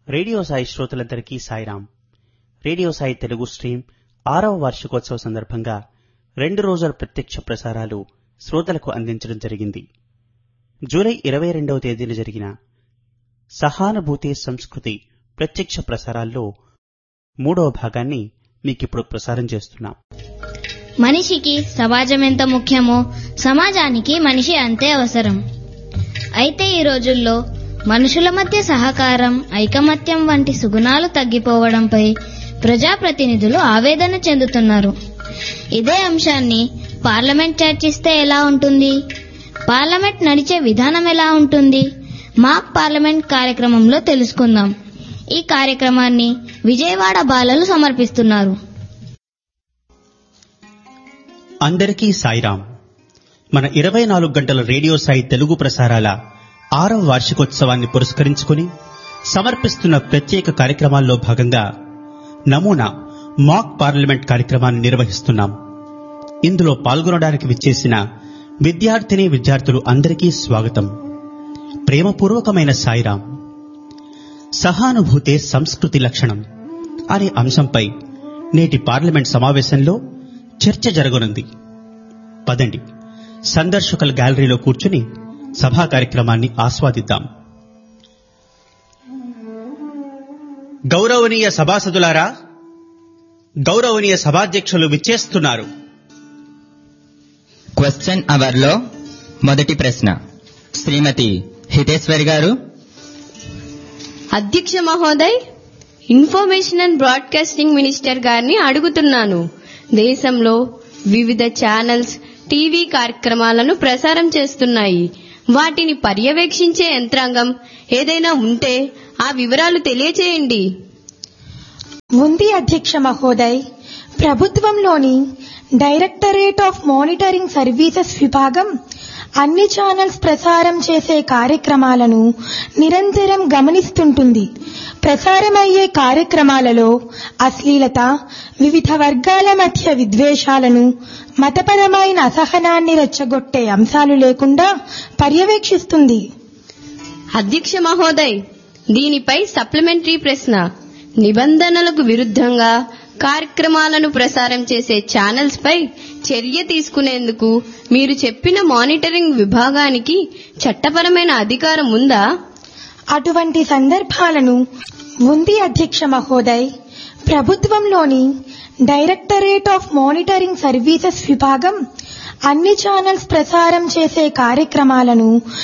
radio Sai శ్రోతలందరికీ Sairam radio Sai Telugu stream ఆరవ వార్షికోత్సవ సందర్భంగా రెండు రోజుల ప్రత్యక్ష ప్రసారాలు శ్రోతలకు అందించడం జరిగింది జూలై ఇరవై రెండవ తేదీన జరిగిన సహానుభూతి సంస్కృతి ప్రత్యక్ష ప్రసారాల్లో మూడవ భాగాన్ని మీకిప్పుడు ప్రసారం చేస్తున్నాం మనిషికి సమాజం ఎంత ముఖ్యమో సమాజానికి మనిషి అంతే అవసరం అయితే ఈ రోజుల్లో మనుషుల మధ్య సహకారం ఐకమత్యం వంటి సుగుణాలు తగ్గిపోవడంపై ప్రజాప్రతినిధులు ఆవేదన చెందుతున్నారు ఇదే అంశాన్ని పార్లమెంట్ చర్చిస్తే ఎలా ఉంటుంది పార్లమెంట్ నడిచే విధానం ఎలా ఉంటుంది మాక్ పార్లమెంట్ కార్యక్రమంలో తెలుసుకుందాం ఈ కార్యక్రమాన్ని విజయవాడ బాలలు సమర్పిస్తున్నారు అందరికీ సాయిరాం మన ఇరవై నాలుగు గంటల రేడియో సాయి తెలుగు ప్రసారాల ఆరవ వార్షికోత్సవాన్ని పురస్కరించుకుని సమర్పిస్తున్న ప్రత్యేక కార్యక్రమాల్లో భాగంగా నమూనా మాక్ పార్లమెంట్ కార్యక్రమాన్ని నిర్వహిస్తున్నాం ఇందులో పాల్గొనడానికి విచ్చేసిన విద్యార్థిని విద్యార్థులు అందరికీ స్వాగతం ప్రేమపూర్వకమైన సాయిరాం సహానుభూతే సంస్కృతి లక్షణం అనే అంశంపై నేటి పార్లమెంట్ సమావేశంలో చర్చ జరగనుంది పదండి సందర్శకుల గ్యాలరీలో కూర్చుని సభా కార్యక్రమాన్ని ఆస్వాదిద్దాం గౌరవనీయ సభాసదులారా గౌరవనీయ సభాధ్యక్షులు విచ్చేస్తున్నారు క్వశ్చన్ అవర్ లో మొదటి ప్రశ్న శ్రీమతి హితేశ్వరి గారు అధ్యక్ష మహోదయ్ ఇన్ఫర్మేషన్ అండ్ బ్రాడ్కాస్టింగ్ మినిస్టర్ గారిని అడుగుతున్నాను దేశంలో వివిధ ఛానల్స్ టీవీ కార్యక్రమాలను ప్రసారం చేస్తున్నాయి వాటిని పర్యవేక్షించే యంత్రాంగం ఏదైనా ఉంటే ఆ వివరాలు తెలియచేయండి ఉంది అధ్యక్ష మహోదయ్ ప్రభుత్వంలోని డైరెక్టరేట్ ఆఫ్ మానిటరింగ్ సర్వీసెస్ విభాగం అన్ని ఛానల్స్ ప్రసారం చేసే కార్యక్రమాలను నిరంతరం గమనిస్తుంటుంది ప్రసారమయ్యే కార్యక్రమాలలో అశ్లీలత వివిధ వర్గాల మధ్య విద్వేషాలను మతపరమైన అసహనాన్ని రెచ్చగొట్టే అంశాలు లేకుండా పర్యవేక్షిస్తుంది అధ్యక్ష మహోదయ్ దీనిపై సప్లిమెంటరీ ప్రశ్న నిబంధనలకు విరుద్ధంగా కార్యక్రమాలను ప్రసారం చేసే ఛానల్స్ పై చర్య తీసుకునేందుకు మీరు చెప్పిన మానిటరింగ్ విభాగానికి చట్టపరమైన అధికారం ఉందా అటువంటి సందర్భాలను ఉంది అధ్యక్ష మహోదయ్ ప్రభుత్వంలోని డైరెక్టరేట్ ఆఫ్ మానిటరింగ్ సర్వీసెస్ విభాగం అన్ని ఛానల్స్ ప్రసారం చేసే కార్యక్రమాలను